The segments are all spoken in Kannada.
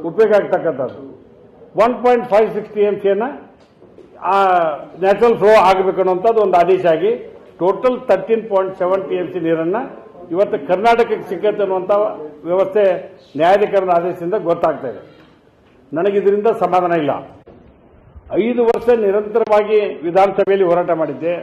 ಉಪಯೋಗ ಆಗ್ತಕ್ಕಂಥದ್ದು one point five six T M ಸಿಯನ್ನು ನ್ಯಾಚುರಲ್ ಫ್ಲೋ ಆಗಬೇಕು ಅನ್ನೋಂಥದ್ದು ಒಂದು ಆದೇಶ ಆಗಿ total thirteen point seven T M C ನೀರನ್ನು ಇವತ್ತು ಕರ್ನಾಟಕಕ್ಕೆ ಸಿಕ್ಕತ್ತೆ ಅನ್ನುವಂಥ ವ್ಯವಸ್ಥೆ ನ್ಯಾಯಾಧಿಕರಣದ ಆದೇಶದಿಂದ ಗೊತ್ತಾಗ್ತಾ ಇದೆ ನನಗೆ ಇದರಿಂದ ಸಮಾಧಾನ ಇಲ್ಲ ಐದು ವರ್ಷ ನಿರಂತರವಾಗಿ ವಿಧಾನಸಭೆಯಲ್ಲಿ ಹೋರಾಟ ಮಾಡಿದ್ದೆ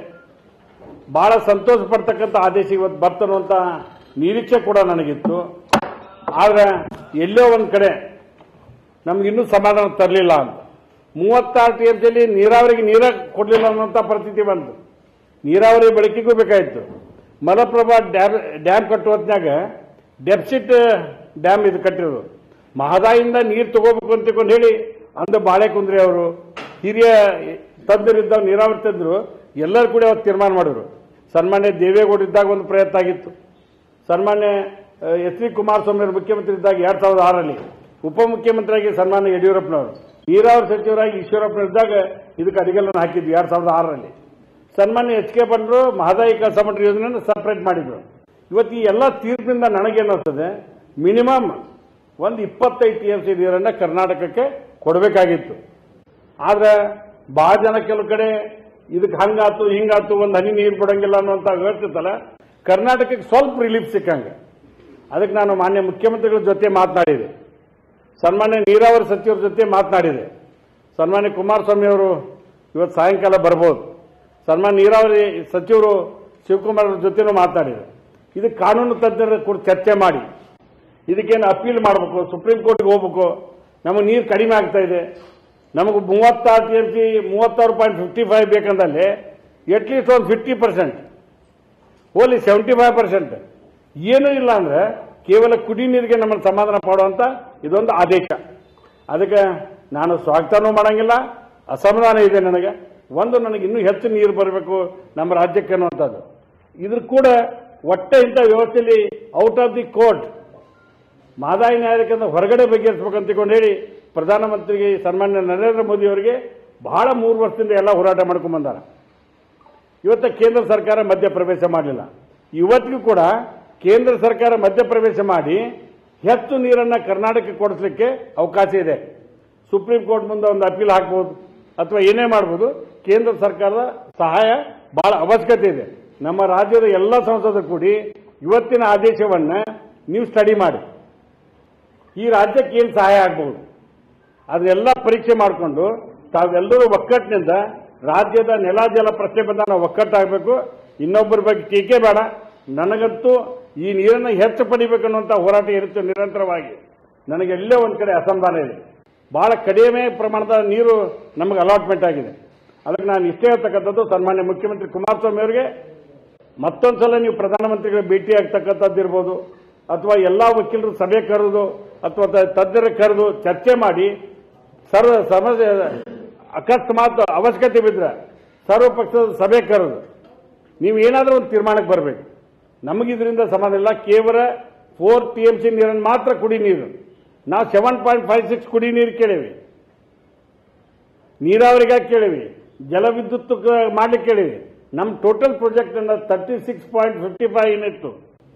ಬಹಳ ಸಂತೋಷ ಪಡ್ತಕ್ಕಂಥ ಆದೇಶ ಇವತ್ತು ಬರ್ತನ್ನುವಂಥ ನಿರೀಕ್ಷೆ ಕೂಡ ನನಗಿತ್ತು ಆದರೆ ಎಲ್ಲೋ ಒಂದು ಕಡೆ ನಮಗಿನ್ನೂ ಸಮಾಧಾನ ತರಲಿಲ್ಲ ಅಂತ ಮೂವತ್ತಾರು ಟಿ ಎಂ ಸಿಯಲ್ಲಿ ನೀರಾವರಿಗೆ ನೀರ ಕೊಡಲಿಲ್ಲ ಅನ್ನೋಂಥ ಪರಿಸ್ಥಿತಿ ಬಂತು ನೀರಾವರಿ ಬಳಕೆಗೂ ಬೇಕಾಯಿತು ಮಲಪ್ರಭಾ ಡ್ಯಾಮ್ ಡ್ಯಾಮ್ ಕಟ್ಟುವ ಹೊತ್ನ್ಯಾಗ ಡೆಪ್ಸಿಟ್ ಡ್ಯಾಮ್ ಇದು ಕಟ್ಟಿರೋದು ಮಹದಾಯಿಂದ ನೀರು ತಗೋಬೇಕು ಅಂತ ತಿಳ್ಕೊಂಡು ಹೇಳಿ ಅಂದು ಬಾಳೆಕುಂದ್ರಿ ಅವರು ಹಿರಿಯ ತಜ್ಞರಿದ್ದ ನೀರಾವರಿ ತಜ್ಞರು ಎಲ್ಲರೂ ಕೂಡ ಅವತ್ತು ತೀರ್ಮಾನ ಮಾಡಿದ್ರು ಸನ್ಮಾನ್ಯ ದೇವೇಗೌಡ ಇದ್ದಾಗ ಒಂದು ಪ್ರಯತ್ನ ಆಗಿತ್ತು ಸನ್ಮಾನ್ಯ ಎಚ್ ಡಿ ಕುಮಾರಸ್ವಾಮಿ ಅವರು ಮುಖ್ಯಮಂತ್ರಿ ಇದ್ದಾಗ ಎರಡ್ ಸಾವಿರದ ಆರರಲ್ಲಿ ಉಪಮುಖ್ಯಮಂತ್ರಿಯಾಗಿ ಸನ್ಮಾನ್ಯ ಯಡಿಯೂರಪ್ಪನವರು ನೀರಾವರಿ ಸಚಿವರಾಗಿ ಈಶ್ವರಪ್ಪನವರು ಇದ್ದಾಗ ಇದಕ್ಕೆ ಅಡಿಗಲ್ಲನ್ನು ಹಾಕಿದ್ವಿ ಎರಡ್ ಸಾವಿರದ ಆರರಲ್ಲಿ ಸನ್ಮಾನ್ಯ ಎಚ್ ಕೆ ಬಂದ್ರು ಮಹದಾಯಿ ಕಸ ಮಟ್ಟ ಯೋಜನೆಯನ್ನು ಸಪರೇಟ್ ಮಾಡಿದ್ರು ಇವತ್ತು ಈ ಎಲ್ಲ ತೀರ್ಪಿನಿಂದ ನನಗೇನು ಅನಿಸ್ತದೆ ಮಿನಿಮಮ್ ಒಂದು ಇಪ್ಪತ್ತೈದು ಟಿ ಎಂ ಸಿ ನೀರನ್ನು ಕರ್ನಾಟಕಕ್ಕೆ ಕೊಡಬೇಕಾಗಿತ್ತು ಆದ್ರೆ ಬಹಳ ಜನ ಕೆಲವು ಕಡೆ ಇದಕ್ಕೆ ಹಂಗಾತು ಹಿಂಗಾತು ಒಂದು ಹನಿ ನೀರು ಬಿಡಂಗಿಲ್ಲ ಅನ್ನೋಂತ ಹೇಳ್ತಿತ್ತಲ್ಲ ಕರ್ನಾಟಕಕ್ಕೆ ಸ್ವಲ್ಪ ರಿಲೀಫ್ ಸಿಕ್ಕಂಗೆ ಅದಕ್ಕೆ ನಾನು ಮಾನ್ಯ ಮುಖ್ಯಮಂತ್ರಿಗಳ ಜೊತೆ ಮಾತನಾಡಿದೆ ಸನ್ಮಾನ್ಯ ನೀರಾವರಿ ಸಚಿವರ ಜೊತೆ ಮಾತನಾಡಿದೆ ಸನ್ಮಾನ್ಯ ಕುಮಾರಸ್ವಾಮಿ ಅವರು ಇವತ್ತು ಸಾಯಂಕಾಲ ಬರ್ಬೋದು ಸನ್ಮಾನ್ಯ ನೀರಾವರಿ ಸಚಿವರು ಶಿವಕುಮಾರ್ ಅವ್ರ ಜೊತೆನೂ ಮಾತನಾಡಿದೆ ಇದು ಕಾನೂನು ತಜ್ಞರ ಕೂಡ ಚರ್ಚೆ ಮಾಡಿ ಇದಕ್ಕೇನು ಅಪೀಲ್ ಮಾಡಬೇಕು ಸುಪ್ರೀಂ ಕೋರ್ಟ್ಗೆ ಹೋಗ್ಬೇಕು ನಮಗೆ ನೀರು ಕಡಿಮೆ ಆಗ್ತಾ ಇದೆ ನಮಗೆ ಮೂವತ್ತಾರು ಟಿ ಎಂ ಸಿ ಮೂವತ್ತಾರು ಪಾಯಿಂಟ್ ಫಿಫ್ಟಿ ಫೈವ್ ಬೇಕಂದಲ್ಲಿ ಅಟ್ಲೀಸ್ಟ್ ಒಂದು fifty percent only seventy five percent ಏನೂ ಇಲ್ಲ ಅಂದ್ರೆ ಕೇವಲ ಕುಡಿ ನೀರಿಗೆ ನಮ್ಮನ್ನು ಸಮಾಧಾನ ಮಾಡುವಂತ ಇದೊಂದು ಆದೇಶ ಅದಕ್ಕೆ ನಾನು ಸ್ವಾಗತನೂ ಮಾಡಂಗಿಲ್ಲ ಅಸಮಾಧಾನ ಇದೆ ನನಗೆ ಒಂದು ನನಗೆ ಇನ್ನೂ ಹೆಚ್ಚು ನೀರು ಬರಬೇಕು ನಮ್ಮ ರಾಜ್ಯಕ್ಕೆ ಅನ್ನುವಂಥದ್ದು ಇದ್ರ ಕೂಡ ಒಟ್ಟೆ ಇಂಥ ವ್ಯವಸ್ಥೆಯಲ್ಲಿ out of the court Mahadayi ನ್ಯಾಯಾಲಯದಿಂದ ಹೊರಗಡೆ ಬಗೆಹರಿಸಬೇಕಂತ ತಿಳ್ಕೊಂಡು ಹೇಳಿ ಪ್ರಧಾನಮಂತ್ರಿಗೆ ಸನ್ಮಾನ್ಯ ನರೇಂದ್ರ ಮೋದಿ ಅವರಿಗೆ ಬಹಳ ಮೂರು ವರ್ಷದಿಂದ ಎಲ್ಲ ಹೋರಾಟ ಮಾಡ್ಕೊಂಡ್ ಬಂದಾರ ಇವತ್ತು ಕೇಂದ್ರ ಸರ್ಕಾರ ಮಧ್ಯಪ್ರವೇಶ ಮಾಡಲಿಲ್ಲ ಇವತ್ತಿಗೂ ಕೂಡ ಕೇಂದ್ರ ಸರ್ಕಾರ ಮಧ್ಯಪ್ರವೇಶ ಮಾಡಿ ಹೆಚ್ಚು ನೀರನ್ನು ಕರ್ನಾಟಕಕ್ಕೆ ಕೊಡಿಸಲಿಕ್ಕೆ ಅವಕಾಶ ಇದೆ ಸುಪ್ರೀಂ ಕೋರ್ಟ್ ಮುಂದೆ ಒಂದು ಅಪೀಲ್ ಹಾಕ್ಬೋದು ಅಥವಾ ಏನೇ ಮಾಡ್ಬೋದು ಕೇಂದ್ರ ಸರ್ಕಾರದ ಸಹಾಯ ಬಹಳ ಅವಶ್ಯಕತೆ ಇದೆ ನಮ್ಮ ರಾಜ್ಯದ ಎಲ್ಲ ಸಂಸದರು ಕೂಡಿ ಇವತ್ತಿನ ಆದೇಶವನ್ನು ನೀವು ಸ್ಟಡಿ ಮಾಡಿ ಈ ರಾಜ್ಯಕ್ಕೆ ಏನು ಸಹಾಯ ಆಗ್ಬಹುದು ಅದನ್ನೆಲ್ಲ ಪರೀಕ್ಷೆ ಮಾಡಿಕೊಂಡು ತಾವೆಲ್ಲರೂ ಒಕ್ಕಟ್ಟಿನಿಂದ ರಾಜ್ಯದ ನೆಲ ಜಲ ಪ್ರಶ್ನೆ ಬಂದ ನಾವು ಒಕ್ಕಟ್ಟಾಗಬೇಕು ಇನ್ನೊಬ್ಬರ ಬಗ್ಗೆ ಟೀಕೆ ಬೇಡ ನನಗಂತೂ ಈ ನೀರನ್ನು ಹೆಚ್ಚು ಪಡಿಬೇಕನ್ನುವಂಥ ಹೋರಾಟ ಇರುತ್ತೆ ನಿರಂತರವಾಗಿ ನನಗೆ ಎಲ್ಲೇ ಒಂದು ಕಡೆ ಅಸಮಾಧಾನ ಇದೆ ಬಹಳ ಕಡಿಮೆ ಪ್ರಮಾಣದ ನೀರು ನಮಗೆ ಅಲಾಟ್ಮೆಂಟ್ ಆಗಿದೆ ಅದಕ್ಕೆ ನಾನು ಇಷ್ಟೇ ಹೇಳ್ತಕ್ಕಂಥದ್ದು ಸನ್ಮಾನ್ಯ ಮುಖ್ಯಮಂತ್ರಿ ಕುಮಾರಸ್ವಾಮಿ ಅವರಿಗೆ ಮತ್ತೊಂದು ಸಲ ನೀವು ಪ್ರಧಾನಮಂತ್ರಿಗಳ ಭೇಟಿ ಆಗ್ತಕ್ಕಂಥದ್ದು ಇರ್ಬೋದು ಅಥವಾ ಎಲ್ಲ ವಕೀಲರು ಸಭೆ ಕರೆದು ಅಥವಾ ತ- ತಜ್ಞರ ಕರೆದು ಚರ್ಚೆ ಮಾಡಿ ಸರ್ವ ಸಮಸ್ಯೆ ಅಕಸ್ಮಾತ್ ಅವಶ್ಯಕತೆ ಬಿದ್ದರೆ ಸರ್ವ ಪಕ್ಷದ ಸಭೆ ಕರೆದು ನೀವು ಏನಾದರೂ ಒಂದು ತೀರ್ಮಾನಕ್ಕೆ ಬರಬೇಕು ನಮಗಿದ್ರಿಂದ ಸಮಾನ ಇಲ್ಲ ಕೇವಲ ಫೋರ್ ಟಿ ಎಂ ಸಿ ನೀರನ್ನು ಮಾತ್ರ ಕುಡಿ ನೀರು ನಾವು ಸೆವೆನ್ ಪಾಯಿಂಟ್ ಫೈವ್ ಸಿಕ್ಸ್ ಕುಡಿ ನೀರು ಕೇಳೀವಿ ನೀರಾವರಿಗಾಗಿ ಕೇಳೀವಿ ಜಲವಿದ್ಯುತ್ ಮಾಡ್ಲಿಕ್ಕೆ ಕೇಳೀವಿ ನಮ್ಮ ಟೋಟಲ್ ಪ್ರಾಜೆಕ್ಟ್ ಅನ್ನ thirty six point fifty five ಏನಿತ್ತು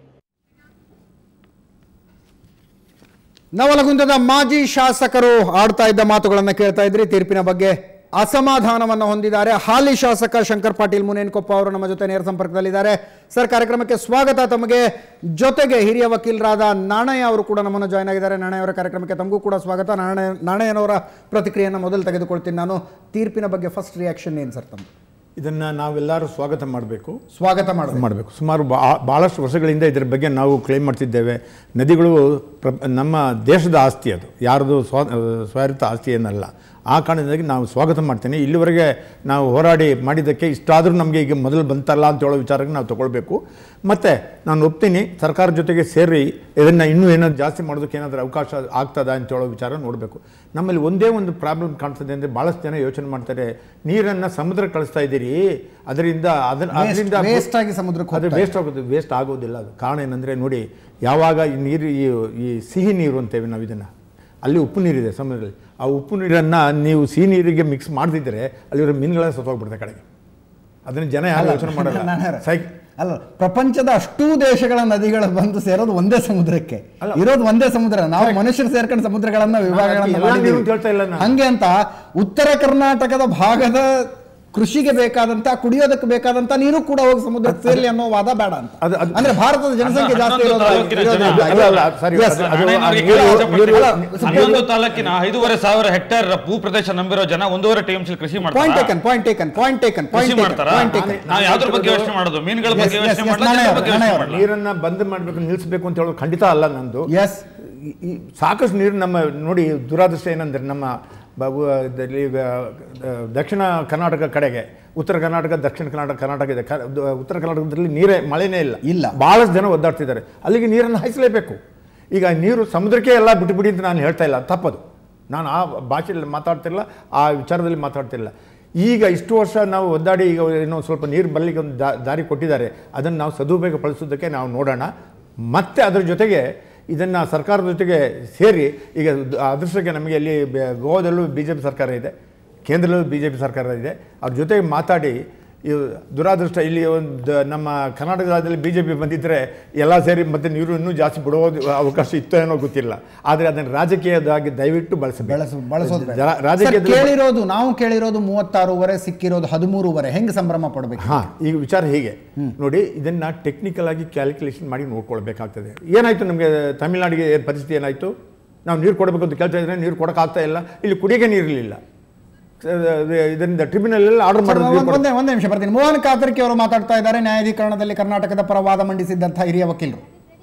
ನವಲಗುಂದದ ಮಾಜಿ ಶಾಸಕರು ಆಡ್ತಾ ಇದ್ದ ಮಾತುಗಳನ್ನು ಕೇಳ್ತಾ ಇದ್ರಿ ತೀರ್ಪಿನ ಬಗ್ಗೆ ಅಸಮಾಧಾನವನ್ನು ಹೊಂದಿದ್ದಾರೆ ಹಾಲಿ ಶಾಸಕ ಶಂಕರ್ ಪಾಟೀಲ್ ಮುನೇನ್ಕೊಪ್ಪ ಅವರು ನಮ್ಮ ಜೊತೆ ನೇರ ಸಂಪರ್ಕದಲ್ಲಿದ್ದಾರೆ ಸರ್ ಕಾರ್ಯಕ್ರಮಕ್ಕೆ ಸ್ವಾಗತ ತಮಗೆ ಜೊತೆಗೆ ಹಿರಿಯ ವಕೀಲರಾದ ನಾಣಯ್ಯ ಅವರು ಕೂಡ ನಮ್ಮನ್ನು ಜಾಯ್ನ್ ಆಗಿದ್ದಾರೆ ನಾಣಯ್ಯ ಅವರ ಕಾರ್ಯಕ್ರಮಕ್ಕೆ ತಮಗೂ ಕೂಡ ಸ್ವಾಗತ ನಾಣಯ್ಯ ನಾಣಯ್ಯನವರ ಪ್ರತಿಕ್ರಿಯೆಯನ್ನು ಮೊದಲು ತೆಗೆದುಕೊಳ್ತೀನಿ ನಾನು ತೀರ್ಪಿನ ಬಗ್ಗೆ ಫಸ್ಟ್ ರಿಯಾಕ್ಷನ್ ಏನು ಸರ್ ತಮ್ಮ ಇದನ್ನು ನಾವೆಲ್ಲರೂ ಸ್ವಾಗತ ಮಾಡಬೇಕು ಸ್ವಾಗತ ಮಾಡಿ ಮಾಡಬೇಕು ಸುಮಾರು ಬಾ- ಭಾಳಷ್ಟು ವರ್ಷಗಳಿಂದ ಇದರ ಬಗ್ಗೆ ನಾವು ಕ್ಲೇಮ್ ಮಾಡ್ತಿದ್ದೇವೆ ನದಿಗಳು ಪ್ರ- ನಮ್ಮ ದೇಶದ ಆಸ್ತಿ ಅದು ಯಾರ್ದು ಸ್ವ ಸ್ವಾಯತ್ತ ಆಸ್ತಿ ಏನಲ್ಲ ಆ ಕಾರಣದಿಂದಾಗಿ ನಾವು ಸ್ವಾಗತ ಮಾಡ್ತೇನೆ ಇಲ್ಲಿವರೆಗೆ ನಾವು ಹೋರಾಡಿ ಮಾಡಿದ್ದಕ್ಕೆ ಇಷ್ಟಾದರೂ ನಮಗೆ ಈಗ ಮೊದಲು ಬಂತಲ್ಲ ಅಂತ ಹೇಳೋ ವಿಚಾರಕ್ಕೆ ನಾವು ತಗೊಳ್ಬೇಕು ಮತ್ತು ನಾನು ಒಪ್ತೀನಿ ಸರ್ಕಾರ ಜೊತೆಗೆ ಸೇರಿ ಇದನ್ನು ಇನ್ನೂ ಏನಾದ್ರು ಜಾಸ್ತಿ ಮಾಡೋದಕ್ಕೆ ಏನಾದರೂ ಅವಕಾಶ ಆಗ್ತದ ಅಂತ ಹೇಳೋ ವಿಚಾರ ನೋಡಬೇಕು ನಮ್ಮಲ್ಲಿ ಒಂದೇ ಒಂದು ಪ್ರಾಬ್ಲಮ್ ಕಾಣ್ತದೆ ಅಂದರೆ ಭಾಳಷ್ಟು ಜನ ಯೋಚನೆ ಮಾಡ್ತಾರೆ ನೀರನ್ನು ಸಮುದ್ರ ಕಳಿಸ್ತಾ ಇದ್ದೀರಿ ಅದರಿಂದ ಅದನ್ನ Waste- ಅದರಿಂದ waste ಆಗಿ ಸಮುದ್ರಕ್ಕೆ ಅದು ಹೋಗ್ತಾ ವೇಸ್ಟ್ ಆಗೋದು ವೇಸ್ಟ್ ಆಗೋದಿಲ್ಲ ಅದು ಕಾರಣ ಏನಂದರೆ ನೋಡಿ ಯಾವಾಗ ಈ ನೀರು ಈ ಈ ಸಿಹಿ ನೀರು ಅಂತೇವೆ ನಾವು ಇದನ್ನು ಅಲ್ಲಿ ಉಪ್ಪು ನೀರಿದೆ ಸಮುದ್ರದಲ್ಲಿ ಆ ಉಪ್ಪು ನೀರನ್ನು ನೀವು ಸಿಹಿ ನೀರಿಗೆ ಮಿಕ್ಸ್ ಮಾಡ್ತಿದ್ರೆ ಅಲ್ಲಿರೋ ಮೀನುಗಳೆಲ್ಲ ಸತ್ತೋಗ್ಬಿಡ್ತಾರೆ ಕಡೆಗೆ ಅದನ್ನ ಜನ ಯಾರು ಯೋಚನೆ ಮಾಡಲ್ಲ ನಾನಾರ- ಸೈಕ್ ಅಲ್ಲ ಪ್ರಪಂಚದ ಅಷ್ಟೂ ದೇಶಗಳ ನದಿಗಳು ಬಂದು ಸೇರೋದು ಒಂದೇ ಸಮುದ್ರಕ್ಕೆ ಅಲ್ಲ. ಇರೋದು ಒಂದೇ ಸಮುದ್ರ ನಾವು ಮನುಷ್ಯರು ಸೇರ್ಕೊಂಡು ಸಮುದ್ರಗಳನ್ನ ವಿಭಾಗಗಳನ್ನ ಎಲ್ಲ ಮಾಡಿದ್ದೀವಿ. ನೀವು ಹೇಳ್ತಾ ಇಲ್ಲ ನಾನು. ಹಂಗೆ ಅಂತ ಉತ್ತರ ಕರ್ನಾಟಕದ ಭಾಗದ ಕೃಷಿಗೆ ಬೇಕಾದಂತ ಕುಡಿಯೋದಕ್ಕೆ ಬೇಕಾದಂತ ನೀರು ಕೂಡ ಹೋಗಿ ಸಮುದ್ರಕ್ಕೆ ಸೇರ್ಲಿ ಅನ್ನೋ ವಾದ ಬೇಡ ಅಂತ ಅದು- ಅದು- ಅಂದ್ರೆ ಭಾರತದ ಜನಸಂಖ್ಯೆ ಜಾಸ್ತಿ ಹನ್ನೊಂದು ಇರೋದು- ತಾಲೂಕಿನ ಇರೋದ್ರಿಂದ ಜನ- ಅಲ್ಲ, ಅಲ್ಲ, ಸರಿ, Yes. ಅದು- ಅದು- ನಾನೇನವ್ರಿಗೆ ನೀರು- ಕೇಳೋ ಇಷ್ಟಪಡ್ತೀನಿ. ನೀರು- ಹನ್ನೊಂದು ತಾಲೂಕಿನ ಐದೂವರೆ ಸಾವಿರ ಹೆಕ್ಟೇರ್ ಭೂ ಪ್ರದೇಶ ನಂಬಿರೋ ಜನ ಒಂದೂವರೆ ಟಿಎಂಸಿ ಕೃಷಿ ಪಾಯಿಂಟ್ ಮಾಡ್ತಾರೆ taken point taken point taken ಕೃಷಿ ಪಾಯಿಂಟ್ ಮಾಡ್ತಾರಾ ಪಾಯಿಂಟ್ ಟೇಕನ್ ನಾವು ಯಾವ್ದ್ರ ಬಗ್ಗೆ ಯೋಚನೆ ಮಾಡೋದು ಮೀನುಗಳ Yes, ಬಗ್ಗೆ yes, ಯೋಚನೆ yes, ಮಾಡಲ್ಲ ನಾನೇ ಜನರ ಬಗ್ಗೆ ನಾನೇ ಯೋಚನೆ ಅವ್ರು. ಮಾಡಲ್ಲ ನೀರನ್ನ ಬಂದ್ ಮಾಡಬೇಕು ನಿಲ್ಲಿಸಬೇಕು ಅಂತ ಹೇಳೋದು ಖಂಡಿತ ಅಲ್ಲ ನಂದು ಎಸ್ ಈ- ಈ ಸಾಕಷ್ಟು ನೀರು ನಮ್ಮ ನೋಡಿ ದುರಾದೃಷ್ಟ ಏನಂದ್ರೆ ನಮ್ಮ ಬ- ಉ- ದಲ್ಲಿ ಈಗ, ಆ, ದಕ್ಷಿಣ ಕರ್ನಾಟಕ ಕಡೆಗೆ ಉತ್ತರ ಕರ್ನಾಟಕ ದಕ್ಷಿಣ ಕರ್ನಾಟಕ ಕರ್ನಾಟಕ ಇದೆ ಕ- ದ- ಉತ್ತರ ಕರ್ನಾಟಕದಲ್ಲಿ ನೀರೇ ಮಳೆನೇ ಇಲ್ಲ ಇಲ್ಲ. ಭಾಳಷ್ಟು ಜನ ಒದ್ದಾಡ್ತಿದ್ದಾರೆ ಅಲ್ಲಿಗೆ ನೀರನ್ನು ಹಾಯಿಸಲೇಬೇಕು ಈಗ ನೀರು ಸಮುದ್ರಕ್ಕೆ ಎಲ್ಲ ಬಿಟ್ಟುಬಿಡಿ ಅಂತ ನಾನು ಹೇಳ್ತಾ ಇಲ್ಲ ತಪ್ಪದು ನಾನು ಆ ಭಾಷೆಯಲ್ಲಿ ಮಾತಾಡ್ತಿಲ್ಲ ಆ ವಿಚಾರದಲ್ಲಿ ಮಾತಾಡ್ತಿಲ್ಲ ಈಗ ಇಷ್ಟು ವರ್ಷ ನಾವು ಒದ್ದಾಡಿ ಈಗ ಏನೋ ಸ್ವಲ್ಪ ನೀರು ಬರಲಿಕ್ಕೆ ಒಂದು ದಾ- ದಾರಿ ಕೊಟ್ಟಿದ್ದಾರೆ ಅದನ್ನು ನಾವು ಸದುಪಯೋಗ ಪಡಿಸೋದಕ್ಕೆ ನಾವು ನೋಡೋಣ ಮತ್ತೆ ಅದರ ಜೊತೆಗೆ ಇದನ್ನು ಸರ್ಕಾರದ ಜೊತೆಗೆ ಸೇರಿ ಈಗ ದ- ಅದೃಷ್ಟಕ್ಕೆ ನಮಗೆ ಅಲ್ಲಿ ಬೆ- ಗೋವಾದಲ್ಲೂ ಬಿ ಜೆ ಪಿ ಸರ್ಕಾರ ಇದೆ ಕೇಂದ್ರದಲ್ಲೂ ಬಿ ಜೆ ಪಿ ಸರ್ಕಾರ ಇದೆ ಅವ್ರ ಜೊತೆಗೆ ಮಾತಾಡಿ ಇವು ದುರಾದೃಷ್ಟ ಇಲ್ಲಿ ಒಂದು ನಮ್ಮ ಕರ್ನಾಟಕ ರಾಜ್ಯದಲ್ಲಿ ಬಿ ಜೆ ಪಿ ಬಂದಿದ್ದರೆ ಎಲ್ಲ ಸೇರಿ ಮತ್ತೆ ನೀರು ಇನ್ನೂ ಜಾಸ್ತಿ ಬಿಡೋದು ಅವಕಾಶ ಇತ್ತೋ ಏನೋ ಗೊತ್ತಿಲ್ಲ ಆದರೆ ಅದನ್ನು ರಾಜಕೀಯದಾಗಿ ದಯವಿಟ್ಟು ಬಳಸಬೇಕು ಬಳಸು ಬಳಸೋದು ಬೇಡ. ಜನ- ಸರ್, ರಾಜಕೀಯದಲ್ಲಿ ಕೇಳಿರೋದು ನಾವು ಕೇಳಿರೋದು ಮೂವತ್ತಾರೂವರೆ ಸಿಕ್ಕಿರೋದು ಹದಿಮೂರುವರೆ ಹೆಂಗ್ ಸಂಭ್ರಮ ಪಡ್ಬೇಕು ಹಾ ಈಗ ವಿಚಾರ ಹೀಗೆ ನೋಡಿ ಇದನ್ನ ಟೆಕ್ನಿಕಲ್ ಆಗಿ ಕ್ಯಾಲ್ಕುಲೇಷನ್ ಮಾಡಿ ನೋಡ್ಕೊಳ್ಬೇಕಾಗ್ತದೆ ಏನಾಯ್ತು ನಮಗೆ ತಮಿಳ್ನಾಡಿಗೆ ಏನ್ ಪರಿಸ್ಥಿತಿ ಏನಾಯ್ತು ನಾವು ನೀರು ಕೊಡಬೇಕು ಅಂತ ಕೇಳ್ತಾ ಇದ್ರೆ ನೀರು ಕೊಡೋಕ್ಕಾಗ್ತಾ ಇಲ್ಲ ಇಲ್ಲಿ ಕುಡಿಯೋಕೆ ನೀರಿರಲಿಲ್ಲ ಇದರಿಂದ ಟ್ರಿಬ್ಯುನಲ್ ಎಲ್ಲ ಆರ್ಡರ್ ಸರ್, ಮಾಡೋದು ನೀರು ಒಂದ್- ಕೊಡ- ಒಂದೇ ಒಂದೇ ನಿಮಿಷ ಬರ್ತೀನಿ ಮೋಹನ್ ಕಾತರ್ಕಿ ಅವರು ಮಾತಾಡ್ತಾ ಇದ್ದಾರೆ ನ್ಯಾಯಾಧೀಕರಣದಲ್ಲಿ ಕರ್ನಾಟಕದ ಪರ ವಾದ ಮಂಡಿಸಿದ್ದಂಥ ಹಿರಿಯ ವಕೀಲರು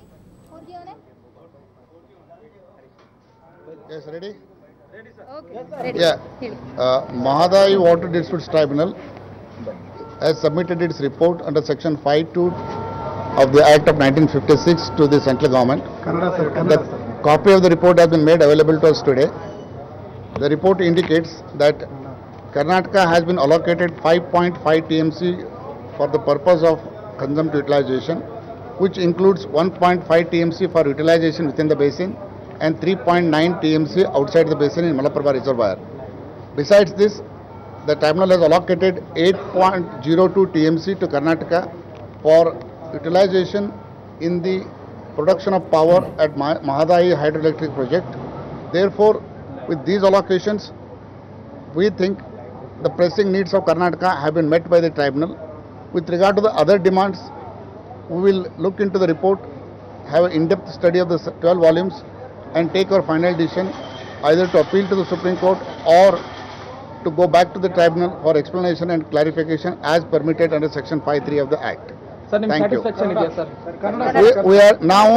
Yes, ready? Ready. Yeah. Uh, Mahadai Water Disputes Tribunal has submitted its report under section 52 of the Act of 1956 to the central government. The copy of the report has been made available to us today. The report indicates that Karnataka has been allocated 5.5 TMC for the purpose of consumptive utilization, which includes 1.5 TMC for utilization within the basin and 3.9 TMC outside the basin in Malaprabha Reservoir. Besides this, the tribunal has allocated 8.02 TMC to Karnataka for utilization in the production of power at Ma- Mahadai hydroelectric project. Therefore, with these allocations, we think the pressing needs of Karnataka have been met by the tribunal. With regard to the other demands, we will look into the report, have an in-depth study of the s- 12 volumes and take our final decision either to appeal to the Supreme Court or to go back to the tribunal for explanation and clarification as permitted under section 5.3 of the Act. Thank you. We- we are ನಾವು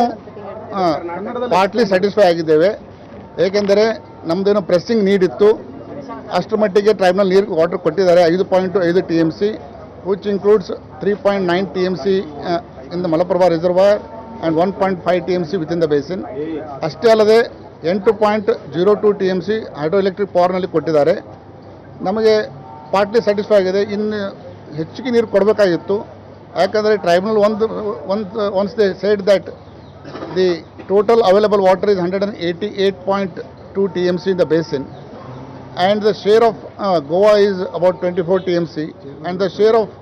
ಪಾರ್ಟ್ಲಿ ಸ್ಯಾಟಿಸ್ಫೈ ಆಗಿದ್ದೇವೆ ಏಕೆಂದರೆ ನಮ್ಮದೇನೋ ಪ್ರೆಸ್ಸಿಂಗ್ ನೀಡ್ ಇತ್ತು ಅಷ್ಟರ ಮಟ್ಟಿಗೆ ಟ್ರೈಬ್ನಲ್ ನೀರು ವಾಟರ್ ಕೊಟ್ಟಿದ್ದಾರೆ ಐದು ಪಾಯಿಂಟ್ ಐದು T M C which includes three point nine T M C in the Malaprabha reservoir and one point five T M C with in the basin ಅಷ್ಟೇ ಅಲ್ಲದೆ ಎಂಟು point zero two T M C hydro electric ಪವರ್ನಲ್ಲಿ ಕೊಟ್ಟಿದ್ದಾರೆ ನಮಗೆ ಪಾರ್ಟ್ಲಿ ಸ್ಯಾಟಿಸ್ಫೈ ಆಗಿದೆ ಇನ್ನು ಹೆಚ್ಚಿಗೆ ನೀರು ಕೊಡಬೇಕಾಗಿತ್ತು ಯಾಕಂದರೆ ಟ್ರೈಬ್ನಲ್ ಒಂದು ಒಂದು once they said that the total available water is hundred and eighty eight point two T M C in the basin and the share of uh, Goa is about 24 TMC and the share of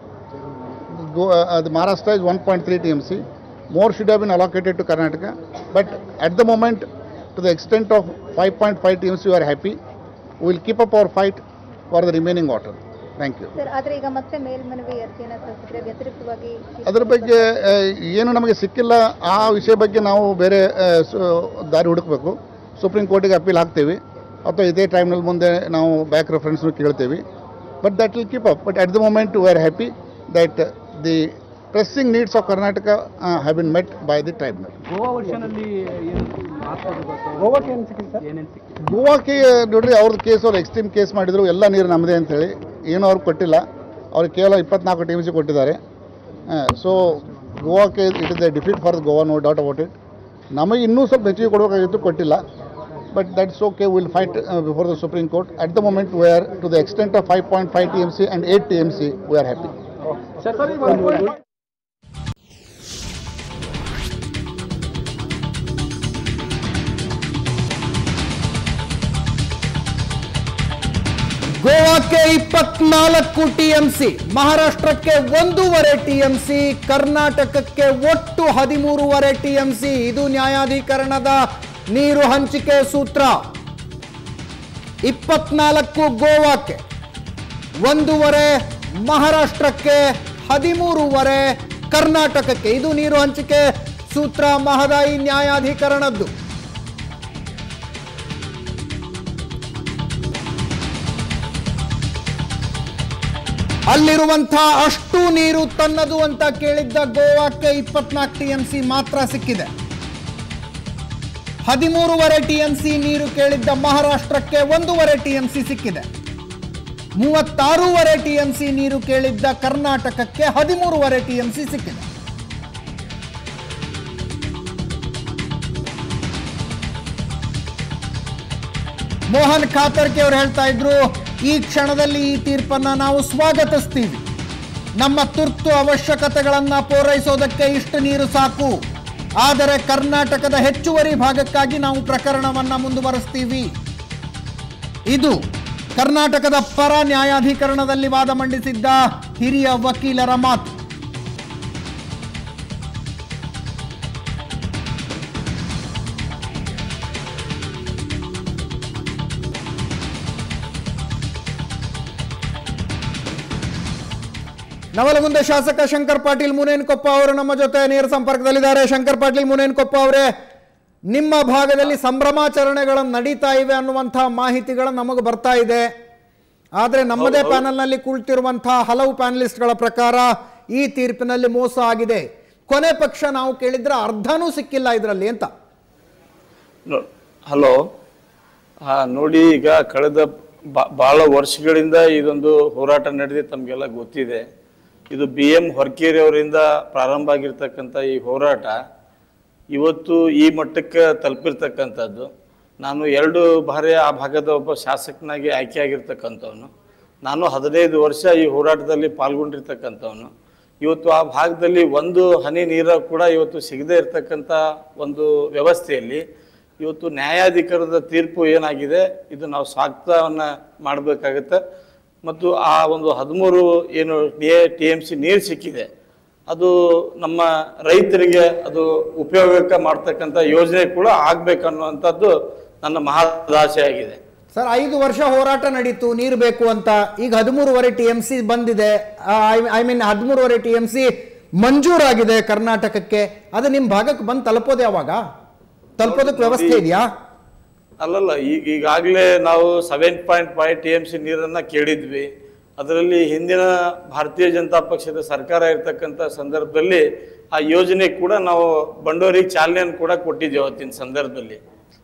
Go- uh, uh, the Maharashtra is 1.3 TMC. More should have been allocated to Karnataka, but at the moment, to the extent of 5.5 TMC, we are happy. We will keep up our fight for the remaining water. Thank you. Sir ಆದ್ರೆ ಈಗ ಮತ್ತೆ ಮೇಲ್ಮನವಿ ಅರ್ಜಿಯನ್ನ ಸಲ್ಲಿಸಿದ್ರೆ ವ್ಯತಿರಿಕ್ತವಾಗಿ ಅದರ ಬಗ್ಗೆ ಆ, ಏನು ನಮಗೆ ಸಿಕ್ಕಿಲ್ಲ ಆ ವಿಷಯ ಬಗ್ಗೆ ನಾವು ಬೇರೆ ಆ, ಸು- ದಾರಿ ಹುಡುಕಬೇಕು ಸುಪ್ರೀಂ ಕೋರ್ಟಿಗೆ ಅಪೀಲ್ ಹಾಕ್ತೀವಿ ಅಥವಾ ಇದೇ ಟೈಮ್ನಲ್ಲಿ ಮುಂದೆ ನಾವು ಬ್ಯಾಕ್ ರೆಫರೆನ್ಸ್ನು ಕೇಳ್ತೀವಿ but that will keep up but at the moment we are happy that the pressing needs of Karnataka have been met by the tribunal Goa ವರ್ಷನಲ್ಲಿ ಏನು ಗೋವಾಕ್ಕೆ ಏನು ಸಿಕ್ಕಿದೆ ಸರ್ ಏನೇನು ಸಿಕ್ಕಿದೆ ಗೋವಾಕ್ಕೆ ನೋಡ್ರಿ ಅವ್ರದ್ದು ಕೇಸ್ ಅವ್ರು ಎಕ್ಸ್ಟ್ರೀಮ್ ಕೇಸ್ ಮಾಡಿದ್ರು ಎಲ್ಲ ನೀರು ನಮ್ಮದೇ ಅಂತೇಳಿ ಏನೂ ಅವ್ರಿಗೆ ಕೊಟ್ಟಿಲ್ಲ ಅವ್ರಿಗೆ ಕೇವಲ ಇಪ್ಪತ್ನಾಲ್ಕು ಟಿ ಎಮ್ ಸಿ ಕೊಟ್ಟಿದ್ದಾರೆ ಸೊ ಗೋವಾಕ್ಕೆ it is the defeat for Goa no doubt about it ನಮಗೆ ಇನ್ನೂ ಸ್ವಲ್ಪ ಹೆಚ್ಚಿಗೆ ಕೊಡಬೇಕಾಗಿತ್ತು ಕೊಟ್ಟಿಲ್ಲ but that's okay will fight before the supreme court at the moment we are to the extent of five point five T M C and eight T M C we are happy sir sir ಈಗ ಗೋವಾ ಗೋವಾಕ್ಕೆ ಇಪ್ಪತ್ನಾಲ್ಕು ಟಿಎಂಸಿ ಮಹಾರಾಷ್ಟ್ರಕ್ಕೆ ಒಂದೂವರೆ ಟಿಎಂಸಿ ಕರ್ನಾಟಕಕ್ಕೆ ಒಟ್ಟು ಹದಿಮೂರುವರೆ ಟಿಎಂಸಿ ಇದು ನ್ಯಾಯಾಧೀಕರಣದ ನೀರು ಹಂಚಿಕೆ ಸೂತ್ರ ಇಪ್ಪತ್ನಾಲ್ಕು ಗೋವಾಕ್ಕೆ ಒಂದೂವರೆ ಮಹಾರಾಷ್ಟ್ರಕ್ಕೆ ಹದಿಮೂರುವರೆ ಕರ್ನಾಟಕಕ್ಕೆ ಇದು ನೀರು ಹಂಚಿಕೆ ಸೂತ್ರ ಮಹದಾಯಿ ನ್ಯಾಯಾಧೀಕರಣದ್ದು ಅಲ್ಲಿರುವಂತಹ ಅಷ್ಟು ನೀರು ತನ್ನದು ಅಂತ ಕೇಳಿದ್ದ ಗೋವಾಕ್ಕೆ ಇಪ್ಪತ್ನಾಲ್ಕು ಟಿಎಂಸಿ ಮಾತ್ರ ಸಿಕ್ಕಿದೆ ಹದಿಮೂರುವರೆ ಟಿಎಂಸಿ ನೀರು ಕೇಳಿದ್ದ ಮಹಾರಾಷ್ಟ್ರಕ್ಕೆ ಒಂದೂವರೆ ಟಿಎಂಸಿ ಸಿಕ್ಕಿದೆ ಮೂವತ್ತಾರೂವರೆ ಟಿಎಂಸಿ ನೀರು ಕೇಳಿದ್ದ ಕರ್ನಾಟಕಕ್ಕೆ ಹದಿಮೂರುವರೆ ಟಿಎಂಸಿ ಸಿಕ್ಕಿದೆ ಮೋಹನ್ ಖಾತರ್ಕೆ ಅವರು ಹೇಳ್ತಾ ಇದ್ರು ಈ ಕ್ಷಣದಲ್ಲಿ ಈ ತೀರ್ಪನ್ನ ನಾವು ಸ್ವಾಗತಿಸ್ತೀವಿ ನಮ್ಮ ತುರ್ತು ಅವಶ್ಯಕತೆಗಳನ್ನ ಪೂರೈಸೋದಕ್ಕೆ ಇಷ್ಟು ನೀರು ಸಾಕು ಆದರೆ ಕರ್ನಾಟಕದ ಹೆಚ್ಚುವರಿ ಭಾಗಕ್ಕಾಗಿ ನಾವು ಪ್ರಕರಣವನ್ನ ಮುಂದುವರಿಸ್ತೀವಿ ಇದು ಕರ್ನಾಟಕದ ಪರ ನ್ಯಾಯಾಧೀಕರಣದಲ್ಲಿ ವಾದ ಮಂಡಿಸಿದ್ದ ಹಿರಿಯ ವಕೀಲರ ಮಾತು ನವಲಗುಂದ ಶಾಸಕ ಶಂಕರ್ ಪಾಟೀಲ್ ಮುನೇನ್ಕೊಪ್ಪ ಅವರು ನಮ್ಮ ಜೊತೆ ನೇರ ಸಂಪರ್ಕದಲ್ಲಿದ್ದಾರೆ ಶಂಕರ್ ಪಾಟೀಲ್ ಮುನೇನ್ಕೊಪ್ಪ ಅವರೇ ನಿಮ್ಮ ಭಾಗದಲ್ಲಿ ಸಂಭ್ರಮಾಚರಣೆಗಳು ನಡೀತಾ ಇವೆ ಅನ್ನುವಂತಹ ಮಾಹಿತಿಗಳು ನಮಗೆ ಬರ್ತಾ ಇದೆ ಆದರೆ ನಮ್ಮದೇ ಪ್ಯಾನಲ್ನಲ್ಲಿ ಕುಳಿತಿರುವಂತಹ ಹಲವು ಪ್ಯಾನಲಿಸ್ಟ್ಗಳ ಪ್ರಕಾರ ಈ ತೀರ್ಪಿನಲ್ಲಿ ಮೋಸ ಆಗಿದೆ ಕೊನೆ ಪಕ್ಷ ನಾವು ಕೇಳಿದ್ರೆ ಅರ್ಧನೂ ಸಿಕ್ಕಿಲ್ಲ ಇದರಲ್ಲಿ ಅಂತ ನೋ- ಹಲೋ ಹಾ ನೋಡಿ ಈಗ ಕಳೆದ ಬ- ಬಹಳ ವರ್ಷಗಳಿಂದ ಇದೊಂದು ಹೋರಾಟ ನಡೆದಿ ತಮಗೆಲ್ಲ ಗೊತ್ತಿದೆ ಇದು ಬಿ ಎಂ ಹೊರ್ಕೇರಿ ಅವರಿಂದ ಪ್ರಾರಂಭ ಆಗಿರ್ತಕ್ಕಂಥ ಈ ಹೋರಾಟ ಇವತ್ತು ಈ ಮಟ್ಟಕ್ಕೆ ತಲುಪಿರ್ತಕ್ಕಂಥದ್ದು ನಾನು ಎರಡು ಬಾರಿ ಆ ಭಾಗದ ಒಬ್ಬ ಶಾಸಕನಾಗಿ ಆಯ್ಕೆಯಾಗಿರ್ತಕ್ಕಂಥವನು ನಾನು ಹದಿನೈದು ವರ್ಷ ಈ ಹೋರಾಟದಲ್ಲಿ ಪಾಲ್ಗೊಂಡಿರ್ತಕ್ಕಂಥವನು ಇವತ್ತು ಆ ಭಾಗದಲ್ಲಿ ಒಂದು ಹನಿ ನೀರು ಕೂಡ ಇವತ್ತು ಸಿಗದೇ ಇರತಕ್ಕಂಥ ಒಂದು ವ್ಯವಸ್ಥೆಯಲ್ಲಿ ಇವತ್ತು ನ್ಯಾಯಾಧಿಕರಣದ ತೀರ್ಪು ಏನಾಗಿದೆ ಇದು ನಾವು ಸ್ವಾಗತವನ್ನು ಮಾಡಬೇಕಾಗತ್ತೆ ಮತ್ತು ಆ ಒಂದು ಹದಿಮೂರು ಏನು ಟಿ ಎಮ್ ಸಿ ನೀರು ಸಿಕ್ಕಿದೆ ಅದು ನಮ್ಮ ರೈತರಿಗೆ ಅದು ಉಪಯೋಗಕ್ಕೆ ಮಾಡ್ತಕ್ಕಂಥ ಯೋಜನೆ ಕೂಡ ಆಗ್ಬೇಕನ್ನುವಂಥದ್ದು ನನ್ನ ಮಹದಾಸೆ ಆಗಿದೆ ಸರ್ ಐದು ವರ್ಷ ಹೋರಾಟ ನಡೀತು ನೀರು ಬೇಕು ಅಂತ ಈಗ ಹದಿಮೂರುವರೆ ಟಿ ಎಂ ಸಿ ಬಂದಿದೆ ಐ ಮೀನ್ ಹದಿಮೂರುವರೆ ಟಿ ಎಂ ಸಿ ಮಂಜೂರಾಗಿದೆ ಕರ್ನಾಟಕಕ್ಕೆ ಅದು ನಿಮ್ಮ ಭಾಗಕ್ಕೆ ಬಂದು ತಲುಪೋದು ಯಾವಾಗ ತಲುಪೋದಕ್ಕೆ ವ್ಯವಸ್ಥೆ ಇದೆಯಾ ಅಲ್ಲಲ್ಲ ಈಗ ಈಗಾಗಲೇ ನಾವು seven point five T M C ನೀರನ್ನು ಕೇಳಿದ್ವಿ ಅದರಲ್ಲಿ ಹಿಂದಿನ ಭಾರತೀಯ ಜನತಾ ಪಕ್ಷದ ಸರ್ಕಾರ ಇರ್ತಕ್ಕಂಥ ಸಂದರ್ಭದಲ್ಲಿ ಆ ಯೋಜನೆ ಕೂಡ ನಾವು ಬಂಡೋರಿಗೆ ಚಾಲನೆಯನ್ನು ಕೂಡ ಕೊಟ್ಟಿದ್ದೇವೆ ಅವತ್ತಿನ ಸಂದರ್ಭದಲ್ಲಿ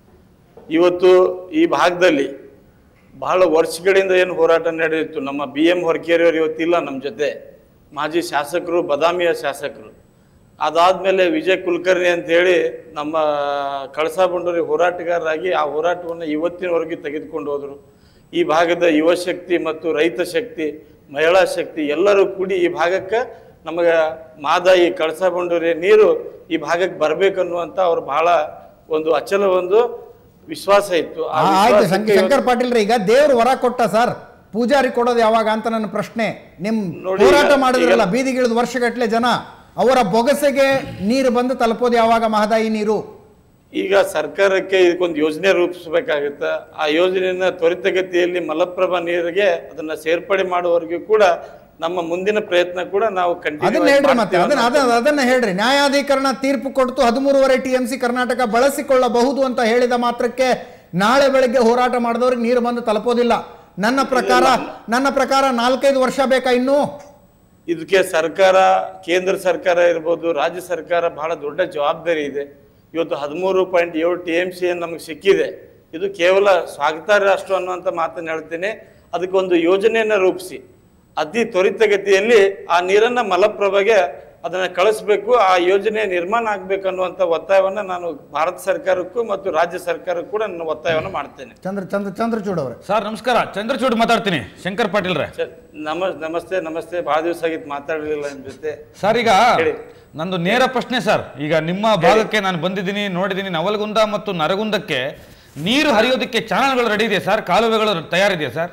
ಇವತ್ತು ಈ ಭಾಗದಲ್ಲಿ ಬಹಳ ವರ್ಷಗಳಿಂದ ಏನು ಹೋರಾಟ ನಡೆದಿತ್ತು ನಮ್ಮ ಬಿ ಎಂ ಹೊರಕೇರಿಯವರು ಇವತ್ತಿಲ್ಲ ನಮ್ಮ ಜೊತೆ ಮಾಜಿ ಶಾಸಕರು ಬದಾಮಿಯ ಶಾಸಕರು ಅದಾದಮೇಲೆ ವಿಜಯ್ ಕುಲಕರ್ಣಿ ಅಂತ ಹೇಳಿ ನಮ್ಮ ಕಳಸಾ ಬಂಡೂರಿ ಹೋರಾಟಗಾರರಾಗಿ ಆ ಹೋರಾಟವನ್ನು ಇವತ್ತಿನವರೆಗೆ ತೆಗೆದುಕೊಂಡು ಹೋದರು ಈ ಭಾಗದ ಯುವ ಶಕ್ತಿ ಮತ್ತು ರೈತ ಶಕ್ತಿ ಮಹಿಳಾ ಶಕ್ತಿ ಎಲ್ಲರೂ ಕೂಡಿ ಈ ಭಾಗಕ್ಕೆ ನಮಗೆ ಮಾದಾಯಿ ಕಳಸಾ ಬಂಡೂರಿ ನೀರು ಈ ಭಾಗಕ್ಕೆ ಬರಬೇಕನ್ನುವಂಥ ಅವ್ರು ಬಹಳ ಒಂದು ಅಚಲ ಒಂದು ವಿಶ್ವಾಸ ಇತ್ತು ಆ ಆ, ಆಯ್ತು ವಿಶ್ವಾಸಕ್ಕೆ ಶಂಕ- ಶಂಕರ್ ಪಾಟೀಲ್ ಈಗ ದೇವ್ರು ವರ ಕೊಟ್ಟ ಸರ್ ಪೂಜಾರಿ ಕೊಡೋದು ಯಾವಾಗ ಅಂತ ನನ್ನ ಪ್ರಶ್ನೆ ನಿಮ್ ನೋಡಿ, ಹೋರಾಟ ಈಗ- ಮಾಡಿದ್ರಲ್ಲ ಈಗ- ಬೀದಿಗಿಳಿದ ವರ್ಷಗಟ್ಲೆ ಜನ ಅವರ ಬೊಗಸೆಗೆ ನೀರು ಬಂದು ತಲುಪೋದು ಯಾವಾಗ ಮಹದಾಯಿ ನೀರು ಈಗ ಸರ್ಕಾರಕ್ಕೆ ಇದಕ್ಕೊಂದು ಯೋಜನೆ ರೂಪಿಸಬೇಕಾಗುತ್ತೆ ಆ ಯೋಜನೆಯನ್ನ ತ್ವರಿತಗತಿಯಲ್ಲಿ ಮಲಪ್ರಭಾ ನೀರಿಗೆ ಅದನ್ನ ಸೇರ್ಪಡೆ ಮಾಡುವವರೆಗೂ ಕೂಡ ನಮ್ಮ ಮುಂದಿನ ಪ್ರಯತ್ನ ಕೂಡ ನಾವು ಅದನ್ನ ಕಂಟಿನ್ಯೂ ಹೇಳ್ರಿ ಮತ್ತೆ ಅದನ್ನ ಅದನ್ನ ಅದನ್ನ ಹೇಳ್ರಿ ನ್ಯಾಯಾಧೀಕರಣ ತೀರ್ಪು ಕೊಡ್ತು ಹದಿಮೂರುವರೆ ಟಿ ಎಂ ಸಿ ಕರ್ನಾಟಕ ಬಳಸಿಕೊಳ್ಳಬಹುದು ಅಂತ ಹೇಳಿದ ಮಾತ್ರಕ್ಕೆ ನಾಳೆ ಬೆಳಗ್ಗೆ ಹೋರಾಟ ಮಾಡಿದವ್ರಿಗೆ ನೀರು ಬಂದು ತಲುಪೋದಿಲ್ಲ ನನ್ನ ಪ್ರಕಾರ ನನ್ನ ಪ್ರಕಾರ ನಾಲ್ಕೈದು ವರ್ಷ ಬೇಕಾ ಇನ್ನೂ ಇದಕ್ಕೆ ಸರ್ಕಾರ ಕೇಂದ್ರ ಸರ್ಕಾರ ಇರ್ಬೋದು ರಾಜ್ಯ ಸರ್ಕಾರ ಬಹಳ ದೊಡ್ಡ ಜವಾಬ್ದಾರಿ ಇದೆ ಇವತ್ತು ಹದಿಮೂರು ಪಾಯಿಂಟ್ ಏಳು ಟಿ ಎಮ್ ಸಿ ನಮಗೆ ಸಿಕ್ಕಿದೆ ಇದು ಕೇವಲ ಸ್ವಾಗತಾರ್ಹ ಅಷ್ಟು ಅನ್ನುವಂಥ ಮಾತನ್ನು ಹೇಳ್ತೇನೆ ಅದಕ್ಕೊಂದು ಯೋಜನೆಯನ್ನು ರೂಪಿಸಿ ಅತಿ ತ್ವರಿತಗತಿಯಲ್ಲಿ ಆ ನೀರನ್ನ ಮಲಪ್ರಭೆಗೆ ಅದನ್ನ ಕಳಿಸ್ಬೇಕು ಆ ಯೋಜನೆ ನಿರ್ಮಾಣ ಆಗ್ಬೇಕು ಅನ್ನುವಂಥ ಒತ್ತಾಯವನ್ನ ನಾನು ಭಾರತ ಸರ್ಕಾರಕ್ಕೂ ಮತ್ತು ರಾಜ್ಯ ಸರ್ಕಾರಕ್ಕೂ ಕೂಡ ನನ್ನ ಒತ್ತಾಯವನ್ನು ಮಾಡ್ತೇನೆ ಚಂದ್ರ ಚಂದ್ರ ಚಂದ್ರಚೂಡ್ ಅವರೇ ಸರ್ ನಮಸ್ಕಾರ ಚಂದ್ರಚೂಡ್ ಮಾತಾಡ್ತೀನಿ ಶಂಕರ್ ಪಾಟೀಲ್ರೆ ಚ- ನಮ ನಮಸ್ತೆ ನಮಸ್ತೆ ಬಹಳ ದಿವಸ ಆಗಿತ್ತು ಮಾತಾಡಲಿಲ್ಲ ನಿಮ್ಮ ಜೊತೆ ಸರ್ ಈಗ ಹೇಳಿ. ನಂದು ನೇರ ಪ್ರಶ್ನೆ ಸರ್ ಈಗ ನಿಮ್ಮ ಭಾಗಕ್ಕೆ ನಾನು ಬಂದಿದ್ದೀನಿ ನೋಡಿದ್ದೀನಿ ನವಲಗುಂದ ಮತ್ತು ನರಗುಂದಕ್ಕೆ ನೀರು ಹರಿಯೋದಕ್ಕೆ ಚಾನಲ್ಗಳು ರೆಡಿ ಇದೆ ಸರ್ ಕಾಲುವೆಗಳು ತಯಾರಿದೆಯಾ ಸರ್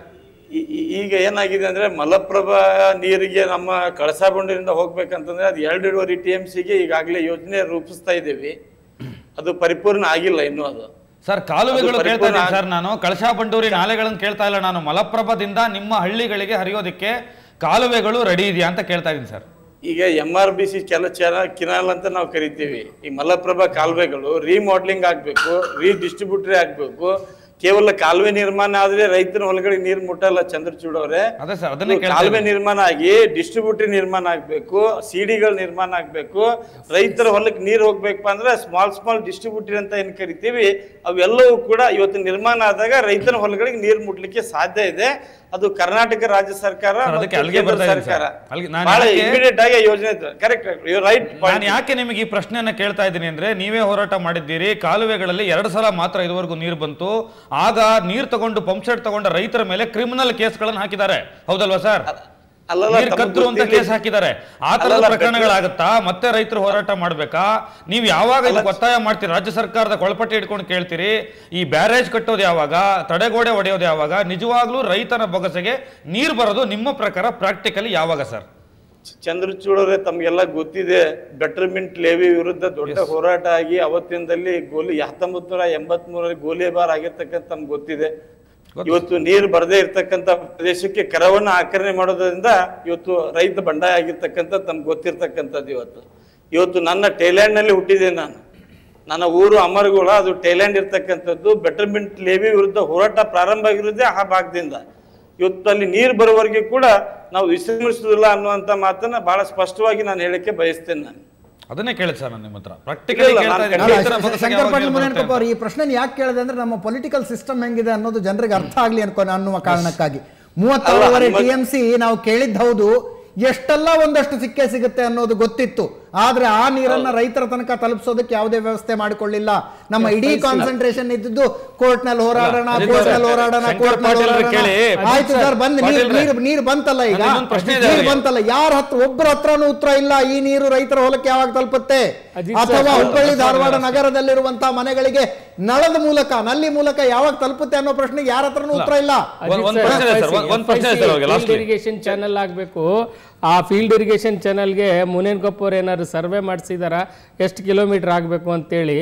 ಈ- ಈ- ಈಗ ಏನಾಗಿದೆ ಅಂದ್ರೆ ಮಲಪ್ರಭಾ ನೀರಿಗೆ ನಮ್ಮ ಕಳಸಾ ಬಂಡೂರಿಂದ ಹೋಗ್ಬೇಕಂತಂದ್ರೆ ಅದು ಎರಡೂವರೆ ಟಿ ಎಂ ಸಿಗೆ ಈಗಾಗಲೇ ಯೋಜನೆ ರೂಪಿಸ್ತಾ ಇದ್ದೀವಿ ಅದು ಪರಿಪೂರ್ಣ ಆಗಿಲ್ಲ ಇನ್ನೂ ಅದು ಸರ್ ಕಾಲುವೆಗಳು ಅದು ಕೇಳ್ತಾ ಇದ್ದೀನಿ ಪರಿಪೂರ್ಣ ಸರ್ ನಾನು ಕಳಶಾ ಬಂಡೂರಿ ನಾಲೆಗಳನ್ನು ಕೇಳ್ತಾ ಇಲ್ಲ ನಾನು ಮಲಪ್ರಭದಿಂದ ನಿಮ್ಮ ಹಳ್ಳಿಗಳಿಗೆ ಹರಿಯೋದಕ್ಕೆ ಕಾಲುವೆಗಳು ರೆಡಿ ಇದೆಯಾ ಅಂತ ಕೇಳ್ತಾ ಇದ್ದೀನಿ ಸರ್ ಈಗ ಎಂ ಆರ್ ಬಿ ಸಿ ಕೆಲ ಚೆನ್ನ ಕಿನಾಲ್ ಅಂತ ನಾವು ಕರಿತೀವಿ ಈ ಮಲಪ್ರಭಾ ಕಾಲುವೆಗಳು ರೀಮಾಡ್ಲಿಂಗ್ ಆಗ್ಬೇಕು ರೀಡಿಸ್ಟ್ರಿಬ್ಯೂಟರಿ ಆಗ್ಬೇಕು ಕೇವಲ ಕಾಲುವೆ ನಿರ್ಮಾಣ ಆದ್ರೆ ರೈತನ ಹೊಲಗಳಿಗೆ ನೀರು ಮುಟ್ಟಲ್ಲ ಚಂದ್ರಚೂಡ್ ಅವರೇ ಅದೇ ಸರ್ ಅದನ್ನೇ ಇದು ಕೇಳ್ತಾ ಕಾಲುವೆ ಇದ್ದೀನಿ. ನಿರ್ಮಾಣ ಆಗಿ ಡಿಸ್ಟ್ರಿಬ್ಯೂಟರಿ ನಿರ್ಮಾಣ ಆಗ್ಬೇಕು ಸಿಡಿಗಳು ನಿರ್ಮಾಣ ಆಗ್ಬೇಕು ರೈತರ ಹೊಲಕ್ಕೆ ನೀರು ಹೋಗ್ಬೇಕಪ್ಪ ಅಂದ್ರೆ ಸ್ಮಾಲ್ ಸ್ಮಾಲ್ ಡಿಸ್ಟ್ರಿಬ್ಯೂಟರಿ ಅಂತ ಏನ್ ಕರಿತೀವಿ ಅವೆಲ್ಲವೂ ಕೂಡ ಇವತ್ತು ನಿರ್ಮಾಣ ಆದಾಗ ರೈತನ ಹೊಲಗಳಿಗೆ ನೀರು ಮುಟ್ಲಿಕ್ಕೆ ಸಾಧ್ಯ ಇದೆ ಅದು ಕರ್ನಾಟಕ ರಾಜ್ಯ ಸರ್ಕಾರ ಸರ್, ಮತ್ತು ಅದಕ್ಕೆ ಅಲ್ಲಿಗೆ ಕೇಂದ್ರ ಬರ್ತಾ ಇದ್ದೀನಿ ಸರ್ಕಾರ ಸರ್. ಅಲ್ಲಿಗೆ ನಾನು ಬಹಳ ಯಾಕೆ- ಇಮಿಡಿಯೇಟ್ ಆಗಿ ಯೋಜನೆ ಕರೆಕ್ಟ್ ರೈಟ್ ನಾನು ಯಾಕೆ ನಿಮಗೆ ಈ ಪ್ರಶ್ನೆಯನ್ನ ಕೇಳ್ತಾ ಇದ್ದೀನಿ ಅಂದ್ರೆ ನೀವೇ ಹೋರಾಟ ಮಾಡಿದ್ದೀರಿ ಕಾಲುವೆಗಳಲ್ಲಿ ಎರಡು ಸಲ ಮಾತ್ರ ಇದುವರೆಗೂ ನೀರು ಬಂತು ಆಗ ನೀರು ತಗೊಂಡು ಪಂಪ್ ಸೆಟ್ ತಗೊಂಡ ರೈತರ ಮೇಲೆ ಕ್ರಿಮಿನಲ್ ಕೇಸ್ಗಳನ್ನು ಹಾಕಿದ್ದಾರೆ ಹೌದಲ್ವಾ ಸರ್ ಅಲ್ಲಲ್ಲ, ನೀರು ತಮಗೆ ಕದ್ರು ಅಂತ ಗೊತ್ತಿರ್ಲಿ- ಕೇಸ್ ಹಾಕಿದ್ದಾರೆ ಆ ತರದ ಅಲ್ಲಲ್ಲ, ಪ್ರಕರಣಗಳಾಗುತ್ತಾ ಮತ್ತೆ ರೈತರು ಹೋರಾಟ ಮಾಡ್ಬೇಕಾ ನೀವು ಯಾವಾಗ ಇದಕ್ಕೆ ಒತ್ತಾಯ ಮಾಡ್ತೀರಿ ರಾಜ್ಯ ಸರ್ಕಾರದ ಕೊಳಪಟ್ಟಿ ಹಿಡ್ಕೊಂಡು ಕೇಳ್ತೀರಿ ಈ ಬ್ಯಾರೇಜ್ ಕಟ್ಟೋದು ಯಾವಾಗ ತಡೆಗೋಡೆ ಒಡೆಯೋದು ಯಾವಾಗ ನಿಜವಾಗ್ಲೂ ರೈತನ ಬೊಗಸೆಗೆ ನೀರು ಬರೋದು ನಿಮ್ಮ ಪ್ರಕಾರ ಪ್ರಾಕ್ಟಿಕಲಿ ಯಾವಾಗ ಸರ್ ಚಂದ್ರಚೂಡವ್ರೆ ತಮ್ಗೆಲ್ಲ ಗೊತ್ತಿದೆ ಬೆಟರ್ಮೆಂಟ್ ಲೇವಿ ವಿರುದ್ಧ ದೊಡ್ಡ ಹೋರಾಟ ಆಗಿ ಅವತ್ತಿನದಲ್ಲಿ ಗೋಲಿ ಹತ್ತೊಂಬತ್ತು ನೂರ ಎಂಬತ್ ಮೂರರಲ್ಲಿ ಗೋಲಿಬಾರ್ ಆಗಿರ್ತಕ್ಕಂಥ ತಮ್ಗೆ ಗೊತ್ತಿದೆ ಇವತ್ತು ನೀರು ಬರದೇ ಇರ್ತಕ್ಕಂಥ ಪ್ರದೇಶಕ್ಕೆ ಕರವನ್ನ ಆಕರಣೆ ಮಾಡೋದ್ರಿಂದ ಇವತ್ತು ರೈತ ಬಂಡಾಯ ಆಗಿರ್ತಕ್ಕಂಥ ತಮ್ಗೆ ಗೊತ್ತಿರ್ತಕ್ಕಂಥದ್ದು ಇವತ್ತು ಇವತ್ತು ನನ್ನ ಟೈಲ್ಯಾಂಡ್ ನಲ್ಲಿ ಹುಟ್ಟಿದೆ ನಾನು ನನ್ನ ಊರು ಅಮರಗೋಳ ಅದು ಟೈಲ್ಯಾಂಡ್ ಇರ್ತಕ್ಕಂಥದ್ದು ಬೆಟರ್ಮೆಂಟ್ ಲೇವಿ ವಿರುದ್ಧ ಹೋರಾಟ ಪ್ರಾರಂಭ ಆಗಿರೋದೇ ಆ ಭಾಗದಿಂದ ಇವತ್ತು ಅಲ್ಲಿ ನೀರು ಬರುವವರೆಗೆ ಕೂಡ ನಾವು ವಿಶ್ರಮಿಸುವುದಿಲ್ಲ ಅನ್ನುವಂಥ ಮಾತನ್ನ ಬಹಳ ಸ್ಪಷ್ಟವಾಗಿ ನಾನು ಹೇಳಕ್ಕೆ ಬಯಸ್ತೇನೆ ನಾನು ಅದನ್ನೇ ಕೇಳಿದ್ ಸರ್ ನಾನು ನಿಮ್ಮ ಹತ್ರ ಪ್ರಾಕ್ಟಿಕಲಿ ಇಲ್ಲ, ಕೇಳ್ತಾ ನಾನು ಇದ್ದೀನಿ. ಅಲ್ಲ, ರೈತರ ಬೊಗಸೆಗೆ ಶಂಕರ್ ಯಾವಾಗ ಪಾಟೀಲ್ ನೀರು ಬರುತ್ತೆ ಮುನೇನಕೊಪ್ಪ ಅಂತ. ಅವರು ಈ ಪ್ರಶ್ನೆ ಯಾಕೆ ಕೇಳಿದೆ ಅಂದ್ರೆ ನಮ್ಮ ಪೊಲಿಟಿಕಲ್ ಸಿಸ್ಟಮ್ ಹೆಂಗಿದೆ ಅನ್ನೋದು ಜನರಿಗೆ ಅರ್ಥ ಆಗ್ಲಿ ಅನ್ಕೋ ಅನ್ನುವ ಕಾರಣಕ್ಕಾಗಿ ಮೂವತ್ತಾರೂವರೆ ಅಲ್ಲ, ಟಿ ಎಂ ಸಿ ನಾವು ಕೇಳಿದ್ದು ಹೌದು ಎಷ್ಟೆಲ್ಲ ಒಂದಷ್ಟು ಸಿಕ್ಕೇ ಸಿಗುತ್ತೆ ಅನ್ನೋದು ಗೊತ್ತಿತ್ತು ಆದ್ರೆ ಆ ನೀರನ್ನ ರೈತರ ತನಕ ತಲುಪಿಸೋದಕ್ಕೆ ಯಾವುದೇ ವ್ಯವಸ್ಥೆ ಮಾಡಿಕೊಳ್ಳಿಲ್ಲ ನಮ್ಮ ಇಡೀ ಕಾನ್ಸಂಟ್ರೇಷನ್ ಇದ್ದಿದ್ದು ಕೋರ್ಟ್ ನಲ್ಲಿ ಹೋರಾಡೋಣ ಅಜಿತ್ ಕೋರ್ಟ್ ನಲ್ಲಿ ಸರ್, ಹೋರಾಡೋಣ ಶಂಕರ್ ಕೋರ್ಟ್ ನಲ್ಲಿ ಪಾಟೀಲ್ ಹೋರಾಡೋಣ ಕೇಳಿ, ಆಯ್ತು ಅಜಿತ್ ಸರ್ ಬಂದ್ ನೀರು ಪಾಟೀಲ್ರೆ. ನೀರು ನೀರು ಬಂತಲ್ಲ ಈಗ ನಾನು ಇನ್ನೊಂದು ಪ್ರಶ್ನೆ ಇದೆ ನೀರು ಅವರಿಗೆ. ಬಂತಲ್ಲ ಯಾರ ಹತ್ರ ಒಬ್ಬರ ಹತ್ರನೂ ಉತ್ತರ ಇಲ್ಲ ಈ ನೀರು ರೈತರ ಹೊಲಕ್ಕೆ ಯಾವಾಗ ತಲುಪುತ್ತೆ ಅಜಿತ್ ಸರ್, ಅಥವಾ ಹೌದು, ಹುಬ್ಬಳ್ಳಿ ಹೌದು, ಧಾರವಾಡ ಹೌದು. ನಗರದಲ್ಲಿರುವಂತಹ ಮನೆಗಳಿಗೆ ನಳದ ಮೂಲಕ ನಲ್ಲಿ ಮೂಲಕ ಯಾವಾಗ ತಲುಪುತ್ತೆ ಅನ್ನೋ ಪ್ರಶ್ನೆಗೆ ಯಾರ ಹತ್ರನೂ ಉತ್ತರ ಇಲ್ಲ ಒಂದ್- ಒಂದ್ ಪ್ರಶ್ನೆ ಇದೆ ಸರ್, ಒಂದ್- ಒಂದ್ ಪ್ರಶ್ನೆ ಇದೆ ಸರ್ ಅವ್ರಿಗೆ, lastly. ಇರಿಗೇಷನ್ ಚಾನಲ್ ಆಗಬೇಕು ಆ ಫೀಲ್ಡ್ ಇರಿಗೇಷನ್ ಚಾನಲ್ಗೆ ಮುನೇನ್ ಕಪೂರ್ ಏನಾದ್ರು ಸರ್ವೆ ಮಾಡಿಸಿದಾರ ಎಷ್ಟು ಕಿಲೋಮೀಟರ್ ಆಗಬೇಕು ಅಂತೇಳಿ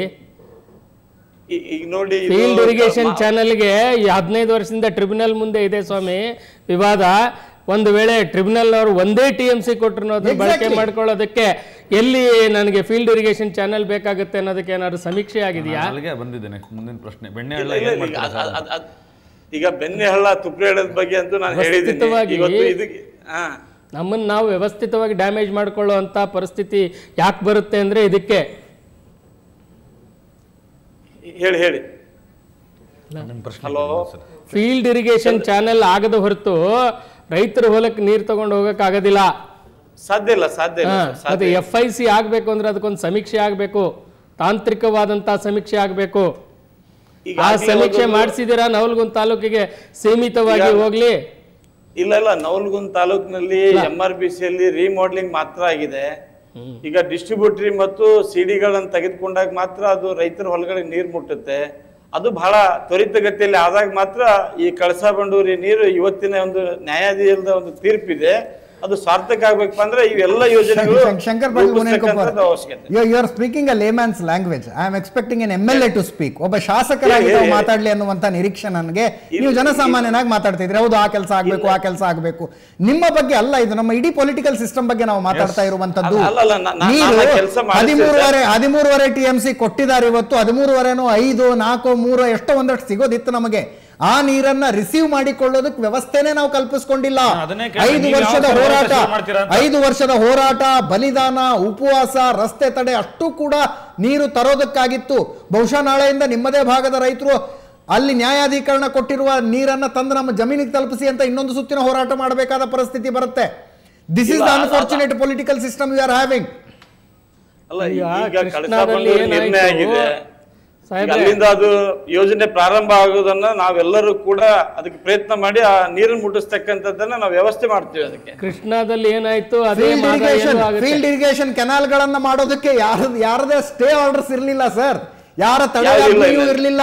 ಈ- ಈಗ ನೋಡಿ ಇದು ಫೀಲ್ಡ್ ಇರಿಗೇಷನ್ ಮಾ- ಚಾನಲ್ಗೆ ಈ ಹದಿನೈದು ವರ್ಷದಿಂದ ಟ್ರಿಬ್ಯುನಲ್ ಮುಂದೆ ಇದೆ ಸ್ವಾಮಿ ವಿವಾದ ಒಂದು ವೇಳೆ ಟ್ರಿಬ್ಯುನಲ್ ಅವರು ಒಂದೇ ಟಿ ಎಂ ಸಿ ಕೊಟ್ಟರು ಅದನ್ನ ಬಳಕೆ Exactly. ಮಾಡ್ಕೊಳ್ಳೋದಕ್ಕೆ ಎಲ್ಲಿ ನನಗೆ ಫೀಲ್ಡ್ ಇರಿಗೇಷನ್ ಚಾನಲ್ ಬೇಕಾಗುತ್ತೆ ಅನ್ನೋದಕ್ಕೆ ಏನಾದ್ರು ಸಮೀಕ್ಷೆ ಆಗಿದೆಯಾ ನಾನು ಅಲ್ಲಿಗೆ ಬಂದಿದ್ದೇನೆ ಮುಂದಿನ ಪ್ರಶ್ನೆ ಬೆಣ್ಣೆ ಹಳ್ಳ ಇಲ್ಲ, ಏನ್ ಇಲ್ಲ, ಈಗ ಮಾಡ್ತಾರೆ ಅದ್- ಸರ್? ಅದ್- ಅದ್- ಈಗ ಬೆಣ್ಣೆ ಹಳ್ಳ ತುಪ್ರಿ ಹಳ್ಳದ ಬಗ್ಗೆ ಅಂತೂ ನಾನು ಹೇಳಿದ್ದೀನಿ ವ್ಯವಸ್ಥಿತವಾಗಿ- ಇವತ್ತು ಇದಕ್ಕೆ ಹಾ ನಮ್ಮನ್ನು ನಾವು ವ್ಯವಸ್ಥಿತವಾಗಿ ಡ್ಯಾಮೇಜ್ ಮಾಡ್ಕೊಳ್ಳೋ ಅಂತ ಪರಿಸ್ಥಿತಿ ಯಾಕೆ ಬರುತ್ತೆ ಅಂದ್ರೆ ಇದಕ್ಕೆ ಹೇಳಿ ಹೇಳಿ ನಿಮ್ಮ ಪ್ರಶ್ನೆ hello sir. Field irrigation channel ಆಗದ ಹೊರತು ರೈತರ ಹೊಲಕ್ಕೆ ನೀರು ತಗೊಂಡು ಹೋಗಕ್ ಆಗೋದಿಲ್ಲ ಸಾಧ್ಯ ಇಲ್ಲ ಸಾಧ್ಯ ಇಲ್ಲ ಹಾ, ಸರ್, ಮತ್ತೆ ಸಾಧ್ಯ ಇಲ್ಲ. ಎಫ್ ಐ ಸಿ ಆಗ್ಬೇಕು ಅಂದ್ರೆ ಅದಕ್ಕೊಂದು ಸಮೀಕ್ಷೆ ಆಗ್ಬೇಕು ತಾಂತ್ರಿಕವಾದಂತ ಸಮೀಕ್ಷೆ ಆಗ್ಬೇಕು ಈಗ ಆ ಆಗ್ಲೇ ಸಮೀಕ್ಷೆ ಒಂದು- ಮಾಡಿಸಿದಿರಾ ನವಲ್ಗುಂದ್ ತಾಲೂಕಿಗೆ ಸೀಮಿತವಾಗಿ ಈಗ- ಹೋಗ್ಲಿ ಇಲ್ಲ ಇಲ್ಲ ನವಲ್ಗುಂದ್ ತಾಲೂಕಿನಲ್ಲಿ ಎಂ ಆರ್ ಬಿ ಸಿಯಲ್ಲಿ ರೀಮಾಡೆಲಿಂಗ್ ಮಾತ್ರ ಆಗಿದೆ ಈಗ ಡಿಸ್ಟ್ರಿಬ್ಯೂಟರಿ ಮತ್ತು ಸಿಡಿಗಳನ್ನ ತೆಗೆದುಕೊಂಡಾಗ ಮಾತ್ರ ಅದು ರೈತರ ಹೊಲಗಳಿಗೆ ನೀರು ಮುಟ್ಟುತ್ತೆ ಅದು ಬಹಳ ತ್ವರಿತಗತಿಯಲ್ಲಿ ಆದಾಗ ಮಾತ್ರ ಈ ಕಳಸಾ ಬಂಡೂರಿ ನೀರು ಇವತ್ತಿನ ಒಂದು ನ್ಯಾಯಾಧೀಶದ ಒಂದು ತೀರ್ಪಿದೆ ಅದು ಸಾರ್ಥಕ ಆಗ್ಬೇಕಪ್ಪ ಅಂದ್ರೆ ಇವೆಲ್ಲ ಯೋಜನೆಗಳು ಶಂಕರ್ ಪಾಟೀಲ್ ರೂಪಿಸ್ತಕ್ಕಂಥದ್ದು ಅವಶ್ಯಕತೆ you are speaking a layman's language I am expecting an M L A to speak ಒಬ್ಬ ಶಾಸಕರಾಗಿ ಹೇಳಿ, ತಾವು ಹೇಳಿ. ಮಾತಾಡ್ಲಿ ಅನ್ನುವಂತ ನಿರೀಕ್ಷೆ ನನಗೆ ನೀವು ಜನಸಾಮಾನ್ಯನಾಗಿ ಮಾತಾಡ್ತಿದ್ರಿ ಹೌದು ಆ ಕೆಲಸ ಆಗ್ಬೇಕು ಆ ಕೆಲಸ ಆಗ್ಬೇಕು ನಿಮ್ಮ ಬಗ್ಗೆ ಅಲ್ಲ ಇದು ನಮ್ಮ ಇಡೀ ಪೊಲಿಟಿಕಲ್ ಸಿಸ್ಟಮ್ ಬಗ್ಗೆ ನಾವು ಮಾತಾಡ್ತಾ ಇರುವಂತದ್ದು ಅಲ್ಲ, ಅಲ್ಲ, ನಾ- ನಾ- ನೀವು ನಾನು ಕೆಲ್ಸ ಮಾಡಿಸ್ದೆ ಹದಿಮೂರುವರೆ ಹದಿಮೂರುವರೆ ಟಿ ಎಂ ಸಿ ಕೊಟ್ಟಿದ್ದಾರೆ ಇವತ್ತು ಹದಿಮೂರುವರೆನೋ ಐದು ನಾಲ್ಕು ಮೂರು ಎಷ್ಟೋ ಒಂದಷ್ಟು ಸಿಗೋದಿತ್ತು ನಮಗೆ ಆ ನೀರನ್ನ ರಿಸೀವ್ ಮಾಡಿಕೊಳ್ಳೋದಕ್ಕೆ ವ್ಯವಸ್ಥೆನೇ ನಾವು ಕಲ್ಪಿಸ್ಕೊಂಡಿಲ್ಲ ಹಾ, ಅದನ್ನೇ ಕೇಳ್ದೆ. ಐದು ನೀವು ಯಾವ ವರ್ಷದ ಥರ ಹೋರಾಟ ಶುರು ಮಾಡ್ತೀರಾ ಅಂತ? ಐದು ವರ್ಷದ ಹೋರಾಟ ಬಲಿದಾನ ಉಪವಾಸ ರಸ್ತೆ ತಡೆ ಅಷ್ಟು ಕೂಡ ನೀರು ತರೋದಕ್ಕಾಗಿತ್ತು ಬಹುಶಃ ನಾಳೆಯಿಂದ ನಿಮ್ಮದೇ ಭಾಗದ ರೈತರು ಅಲ್ಲಿ ನ್ಯಾಯಾಧೀಕರಣ ಕೊಟ್ಟಿರುವ ನೀರನ್ನ ತಂದು ನಮ್ಮ ಜಮೀನಿಗೆ ತಲುಪಿಸಿ ಅಂತ ಇನ್ನೊಂದು ಸುತ್ತಿನ ಹೋರಾಟ ಮಾಡಬೇಕಾದ ಪರಿಸ್ಥಿತಿ ಬರುತ್ತೆ ದಿಸ್ ಇಸ್ ದ ಇಲ್ಲ, unfortunate political system you are having ಅಲ್ಲ ಈಗ ಈಗ ಕಳಸಾ ಕೃಷ್ಣಾದಲ್ಲಿ ಬಂಡೂರಿ ನಿರ್ಣಯ ಏನಾಯ್ತು? ಆಗಿದೆ ಈಗ ಸಾಹೇಬ್ರೆ, ಅಲ್ಲಿಂದ ಅದು ಯೋಜನೆ ಪ್ರಾರಂಭ ಆಗೋದನ್ನ ನಾವೆಲ್ಲರೂ ಕೂಡ ಅದಕ್ಕೆ ಪ್ರಯತ್ನ ಮಾಡಿ ಆ ನೀರನ್ನು ಮುಟ್ಟಿಸ್ತಕ್ಕಂಥದ್ದನ್ನ ನಾವು ವ್ಯವಸ್ಥೆ ಮಾಡ್ತೀವಿ ಅದಕ್ಕೆ ಕೃಷ್ಣಾದಲ್ಲಿ ಏನಾಯ್ತು ಅದೇ ಫೀಲ್ಡ್ ಮಾದರಿಯಲ್ಲೂ ಇರಿಗೇಷನ್ ಆಗುತ್ತೆ. ಫೀಲ್ಡ್ ಇರಿಗೇಷನ್ ಕೆನಾಲ್ಗಳನ್ನ ಮಾಡೋದಕ್ಕೆ ಯಾರ ಯಾರದೇ ಸ್ಟೇ ಆರ್ಡರ್ಸ್ ಇರಲಿಲ್ಲ ಸರ್ ಯಾರ ಯಾವ್ದು ಇಲ್ಲ, ತಡೆಯಾಜ್ಞೆಯೂ ಇಲ್ಲ. ಇರಲಿಲ್ಲ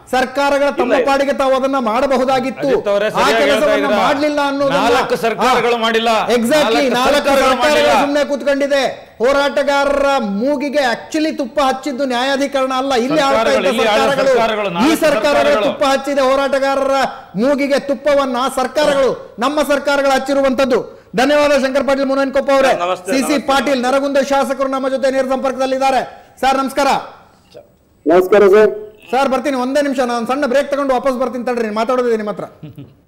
ಸರ್ಕಾರಗಳ ತಮ್ಮ ಇಲ್ಲ. ಪಾಡಿಗೆ ತಾವು ಅದನ್ನ ಮಾಡಬಹುದಾಗಿತ್ತು ಅಜಿತ್ ಅವರೇ ಆ ಸರಿಯಾಗಿ ಹೇಳ್ತಾ ಕೆಲಸವನ್ನ ಇದ್ದೀರಾ. ಮಾಡಲಿಲ್ಲ ನಾಲ್ಕು ಸರ್ಕಾರಗಳು ಮಾಡಿಲ್ಲ. ಎಕ್ಸಾಕ್ಟ್ಲಿ ನಾಲ್ಕು ನಾಲ್ಕು ಸರ್ಕಾರಗಳು ಸರ್ಕಾರಗಳು ಮಾಡಿಲ್ಲ. ಸುಮ್ಮನೆ ಕೂತ್ಕೊಂಡಿದೆ ಹೋರಾಟಗಾರರ ಮೂಗಿಗೆ ಆಕ್ಚುಲಿ ತುಪ್ಪ ಹಚ್ಚಿದ್ದು ನ್ಯಾಯಾಧಿಕರಣ ಅಲ್ಲ ಇಲ್ಲಿ ಆಳ್ತಾ ಇದ್ದ ಸರ್ಕಾರಗಳು, ಇಲ್ಲಿ ಆಳುವ ಸರ್ಕಾರಗಳು ಸರ್ಕಾರಗಳು, ಈ ನಾಲ್ಕು ಸರ್ಕಾರಗಳು ಸರ್ಕಾರಗಳು. ತುಪ್ಪ ಹಚ್ಚಿದೆ ಹೋರಾಟಗಾರರ ಮೂಗಿಗೆ ತುಪ್ಪವನ್ನ ಸರ್ಕಾರಗಳು ನಮ್ಮ ಸರ್ಕಾರಗಳು ಹಚ್ಚಿರುವಂತದ್ದು ಧನ್ಯವಾದ ಶಂಕರ್ ಪಾಟೀಲ್ ಮುನೇನ್ಕೊಪ್ಪ ಅವರೇ ನಮಸ್ತೆ, ಸಿ ಸಿ ನಮಸ್ತೆ. ಪಾಟೀಲ್ ನರಗುಂದ ಶಾಸಕರು ನಮ್ಮ ಜೊತೆ ನೇರ ಸಂಪರ್ಕದಲ್ಲಿದ್ದಾರೆ ಸರ್ ನಮಸ್ಕಾರ ನಮಸ್ಕಾರ ಸರ್ ಸರ್ ಬರ್ತೀನಿ ಒಂದೇ ನಿಮಿಷ ನಾನು ಸಣ್ಣ ಬ್ರೇಕ್ ತಗೊಂಡು ವಾಪಸ್ ಬರ್ತೀನಿ ತಡ್ರಿ ಮಾತಾಡೋದಿದೆ ನಿಮ್ಮ ಹತ್ರ